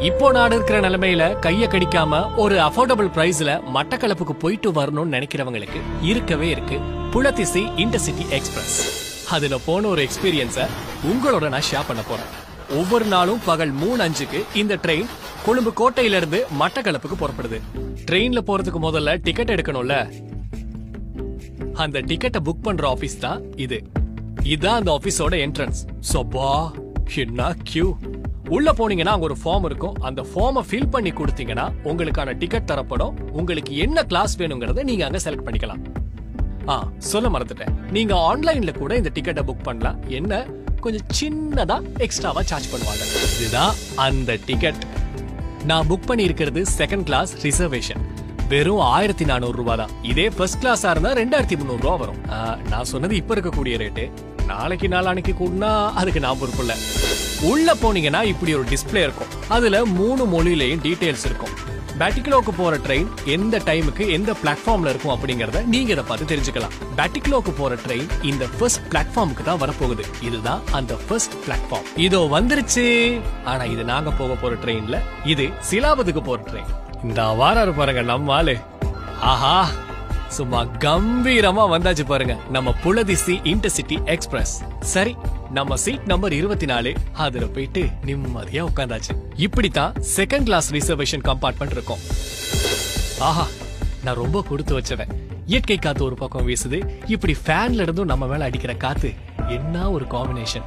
இப்போ நாடு இருக்கிற நிலைமையில கைய கடிக்காம ஒரு அஃபோர்டபுள் பிரைஸ்ல மட்டக்களப்புக்கு போயிட்டு வரணும்னு நினைக்கிறவங்களுக்கு இருக்கவே இருக்கு புலத்திசி இன்டர்சிட்டி எக்ஸ்பிரஸ் அதுல போன ஒரு எக்ஸ்பீரியன்ஸ உங்களோட நான் ஷேர் பண்ண போறேன் ஒவ்வொரு நாளும் பகல் மூணு அஞ்சுக்கு இந்த ட்ரெயின் கொழும்பு கோட்டையில இருந்து மட்டக்களப்புக்கு புறப்படுது ட்ரெயின்ல போறதுக்கு முதல்ல டிக்கெட் எடுக்கணும்ல அந்த டிக்கெட்டை புக் பண்ற ஆபீஸ் தான் இது இதான் அந்த ஆபீஸோட என்ட்ரன்ஸ் சோபா என்ன கியூ உள்ள போனீங்கன்னா அங்க ஒரு ஃபார்ம் இருக்கும் அந்த ஃபார்மை ஃபில் பண்ணி கொடுத்தீங்கன்னா உங்களுக்கான டிக்கெட் தரப்படும் உங்களுக்கு என்ன கிளாஸ் வேணுங்கிறத நீங்க அங்க செலக்ட் பண்ணிக்கலாம் ஆ சொல்ல மறந்துட்டேன் நீங்க ஆன்லைன்ல கூட இந்த டிக்கெட்டை புக் பண்ணலாம் என்ன கொஞ்சம் சின்னதா எக்ஸ்ட்ராவா சார்ஜ் பண்ணுவாங்க இதுதான் அந்த டிக்கெட் நான் புக் பண்ணி இருக்கிறது செகண்ட் கிளாஸ் ரிசர்வேஷன் வெறும் ஆயிரத்தி நானூறு ரூபாய் தான் இதே ஃபர்ஸ்ட் கிளாஸா இருந்தா ரெண்டாயிரத்தி முந்நூறு ரூபா வரும் ஆ, நான் சொன்னது இப்ப இருக்கக்கூடிய ரேட்டு நாளைக்கு நாளானைக்கு கூடனா அதுக்கு நான் பொறுப்பு இல்ல உள்ள போனீங்கன்னா இப்படி ஒரு டிஸ்ப்ளே இருக்கும் அதுல மூணு மொழியிலையும் டீடைல்ஸ் இருக்கும் பேட்டிக்லோக்கு போற ட்ரெயின் எந்த டைமுக்கு எந்த பிளாட்ஃபார்ம்ல இருக்கும் அப்படிங்கறத நீங்க இதை பார்த்து தெரிஞ்சுக்கலாம் பேட்டிக்லோக்கு போற ட்ரெயின் இந்த ஃபர்ஸ்ட் பிளாட்ஃபார்முக்கு தான் வரப்போகுது இதுதான் அந்த ஃபர்ஸ்ட் பிளாட்ஃபார்ம் இதோ வந்துருச்சு ஆனா இது நாங்க போக போற ட்ரெயின்ல இது சிலாபத்துக்கு போற ட்ரெயின் இந்த வாரம் பாருங்க நம்ம ஆளு ஆஹா சும்மா கம்பீரமா வந்தாச்சு பாருங்க நம்ம புலதிசி இன்டர்சிட்டி எக்ஸ்பிரஸ் சரி நம்ம சீட் நம்பர் இருபத்தி நாலு அதுல போயிட்டு நிம்மதியா உட்காந்தாச்சு இப்படித்தான் செகண்ட் கிளாஸ் ரிசர்வேஷன் கம்பார்ட்மெண்ட் இருக்கும் ஆஹா நான் ரொம்ப கொடுத்து வச்சவன் இயற்கை காத்து ஒரு பக்கம் வீசுது இப்படி ஃபேன்ல இருந்தும் நம்ம மேல அடிக்கிற காத்து என்ன ஒரு காம்பினேஷன்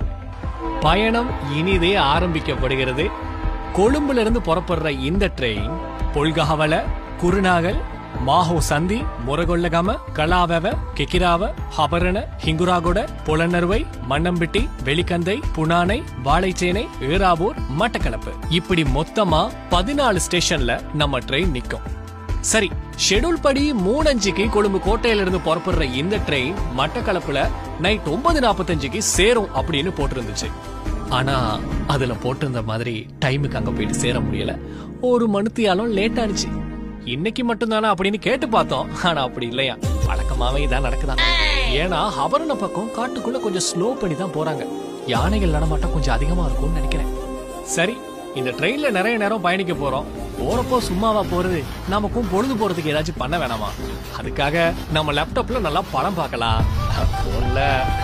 பயணம் இனிதே ஆரம்பிக்கப்படுகிறது கொழும்புல இருந்து புறப்படுற இந்த ட்ரெயின் பொல்கஹவல குருநாகல் மாஹோ சந்தி முரகொள்ளகம கலாவெவ கெக்கிராவ ஹபரண ஹிங்குராகொட புலனர்வை மண்ணம்பிட்டி வெளிக்கந்தை புனானை வாழைச்சேனை ஏறாவூர் மட்டக்களப்பு இப்படி மொத்தமா பதினாலு ஸ்டேஷன்ல நம்ம ட்ரெயின் நிக்கும் சரி ஷெட்யூல் படி மூணு அஞ்சுக்கு கொழும்பு கோட்டையில இருந்து புறப்படுற இந்த ட்ரெயின் மட்டக்களப்புல நைட் ஒன்பது நாற்பத்தஞ்சுக்கு சேரும் அப்படின்னு போட்டிருந்துச்சு ஆனா அதுல போட்டிருந்த மாதிரி டைமுக்கு அங்க போயிட்டு சேர முடியல ஒரு மணித்தியாலும் லேட் ஆனிச்சு இன்னைக்கு மட்டும்தானா அப்படின்னு கேட்டு பார்த்தோம் ஆனா அப்படி இல்லையா வழக்கமாவே இதான் நடக்குதா ஏன்னா ஹபரண பக்கம் காட்டுக்குள்ள கொஞ்சம் ஸ்லோ பண்ணி தான் போறாங்க யானைகள் நடமாட்டம் கொஞ்சம் அதிகமா இருக்கும்னு நினைக்கிறேன் சரி இந்த ட்ரெயின்ல நிறைய நேரம் பயணிக்க போறோம் போறப்போ சும்மாவா போறது நமக்கும் பொழுது போறதுக்கு ஏதாச்சும் பண்ண வேணாமா அதுக்காக நம்ம லேப்டாப்ல நல்லா படம் பார்க்கலாம் போன்ல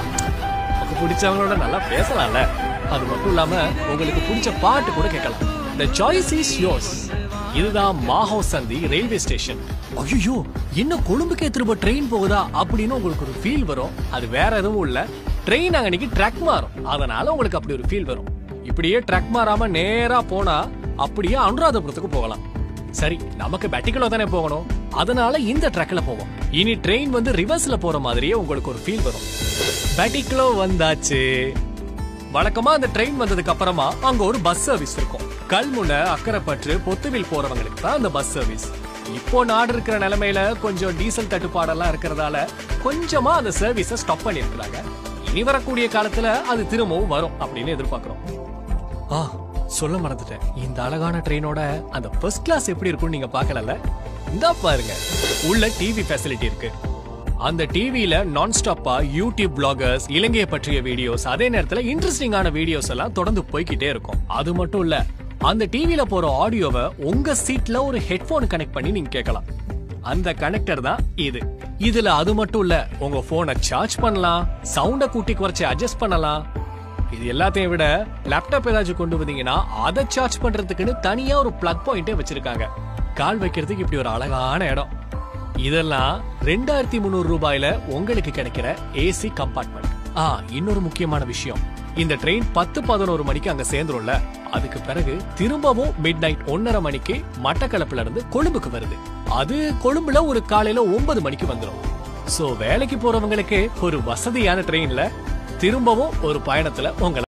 நமக்கு பிடிச்சவங்களோட நல்லா பேசலாம்ல அது மட்டும் இல்லாம உங்களுக்கு பிடிச்ச பாட்டு கூட கேட்கலாம் த சாய்ஸ் இஸ் யோர்ஸ் இதுதான் மாஹோ சந்தி ரயில்வே ஸ்டேஷன் ஐயோ இன்னும் கொழும்புக்கே திரும்ப ட்ரெயின் போகுதா அப்படின்னு உங்களுக்கு ஒரு ஃபீல் வரும் அது வேற எதுவும் இல்ல ட்ரெயின் அன்னைக்கு ட்ராக் மாறும் அதனால உங்களுக்கு அப்படி ஒரு ஃபீல் வரும் இப்படியே ட்ராக் மாறாம நேரா போனா அப்படியே அனுராதபுரத்துக்கு போகலாம் சரி நமக்கு பேட்டிக்கலோ தானே போகணும் அதனால இந்த ட்ராக்ல போவோம் இனி ட்ரெயின் வந்து ரிவர்ஸ்ல போற மாதிரியே உங்களுக்கு ஒரு ஃபீல் வரும் பேட்டிக்கலோ வந்தாச்சு வழக்கமா அந்த ட்ரெயின் வந்ததுக்கு அப்புறமா அங்க ஒரு பஸ் சர்வீஸ் இருக்கும் கல்முனை அக்கரைப்பற்று பொத்துவில் போறவங்களுக்கு தான் அந்த பஸ் சர்வீஸ் இப்போ நாடு இருக்கிற நிலைமையில கொஞ்சம் டீசல் தட்டுப்பாடெல்லாம் இருக்கிறதால கொஞ்சமா அந்த சர்வீஸ ஸ்டாப் பண்ணிருக்காங்க இனி வரக்கூடிய காலத்துல அது திரும்பவும் வரும் அப்படின்னு எதிர்பார்க்கிறோம் ஆ சொல்ல மறந்துட்டேன் இந்த அழகான ட்ரெயினோட அந்த ஃபர்ஸ்ட் கிளாஸ் எப்படி இருக்கும்னு நீங்க பார்க்கலல்ல இந்தா பாருங்க உள்ள டிவி ஃபெசிலிட்டி இருக்கு அந்த டிவில நான் ஸ்டாப்பா யூடியூப் பிளாகர்ஸ் இலங்கையை பற்றிய வீடியோஸ் அதே நேரத்துல இன்ட்ரெஸ்டிங்கான வீடியோஸ் எல்லாம் தொடர்ந்து போய்க்கிட்டே இருக்கும் அது மட்டும் இல்ல அந்த டிவில போற ஆடியோவை உங்க சீட்ல ஒரு ஹெட்போன் கனெக்ட் பண்ணி நீங்க கேட்கலாம் அந்த கனெக்டர் தான் இது இதுல அது மட்டும் இல்ல உங்க போனை சார்ஜ் பண்ணலாம் சவுண்ட கூட்டி குறைச்சு அட்ஜஸ்ட் பண்ணலாம் இது எல்லாத்தையும் விட லேப்டாப் ஏதாச்சும் கொண்டு வந்தீங்கன்னா அதை சார்ஜ் பண்றதுக்குன்னு தனியா ஒரு பிளக் பாயிண்டே வச்சிருக்காங்க கால் வைக்கிறதுக்கு இப்படி ஒரு அழகான இடம் இதெல்லாம் ரெண்டாயிரத்தி முந்நூறு ரூபாயில உங்களுக்கு கிடைக்கிற ஏசி கம்பார்ட்மெண்ட் ஆ இன்னொரு முக்கியமான விஷயம் இந்த ட்ரெயின் பத்து பதினோரு மணிக்கு அங்க சேர்ந்துரும்ல அதுக்கு பிறகு திரும்பவும் மிட் நைட் ஒன்னரை மணிக்கு மட்டக்களப்புல இருந்து கொழும்புக்கு வருது அது கொழும்புல ஒரு காலையில ஒன்பது மணிக்கு வந்துரும் சோ வேலைக்கு போறவங்களுக்கு ஒரு வசதியான ட்ரெயின்ல திரும்பவும் ஒரு பயணத்துல உங்களை